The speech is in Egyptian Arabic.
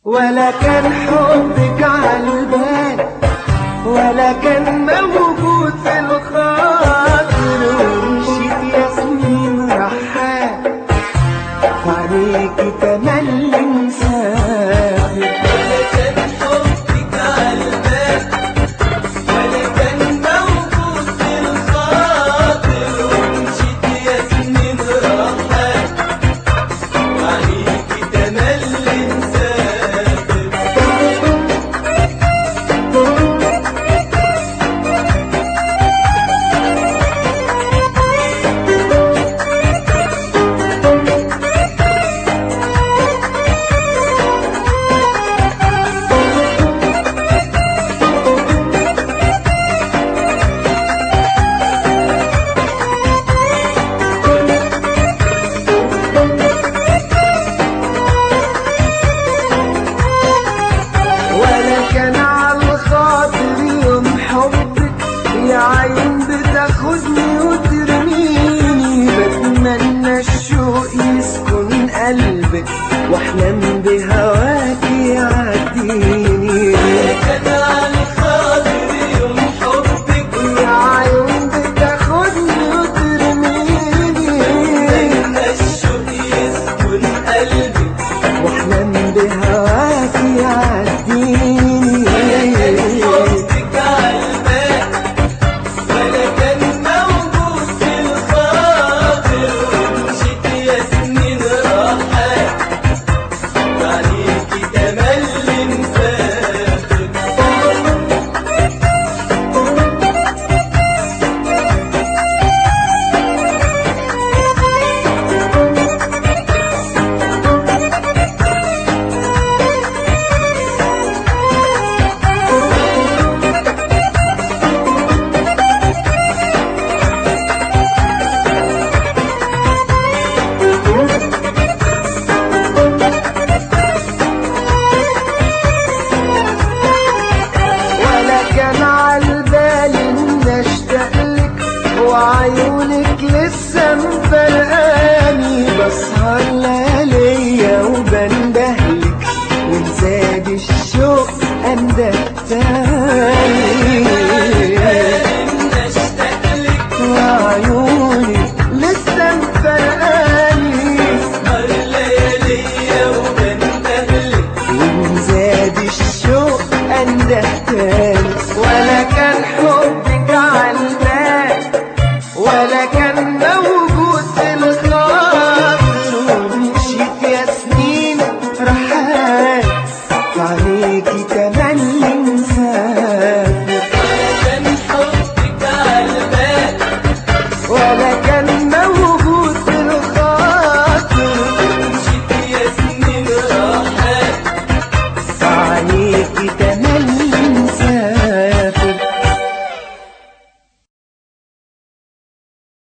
ولا كان حبك عالبال ولا كان موجود في الخاطر ومشيت يا سنين رحال وعليكي تملي مسافر ولا كان حبك عالبال ولا كان موجود في الخاطر ومشيت يا سنين رحال وعليكي تملي مسافر ولا كان عالخاطر يوم حبك يا عين بتاخدني وترميني بتمنى الشوق يسكن قلبك واحلم بهواكي يعديني كان على الخاطر يوم حبك يا عين بتاخدني وترميني بين الشوق يسكن قلبي واحلم بهواكي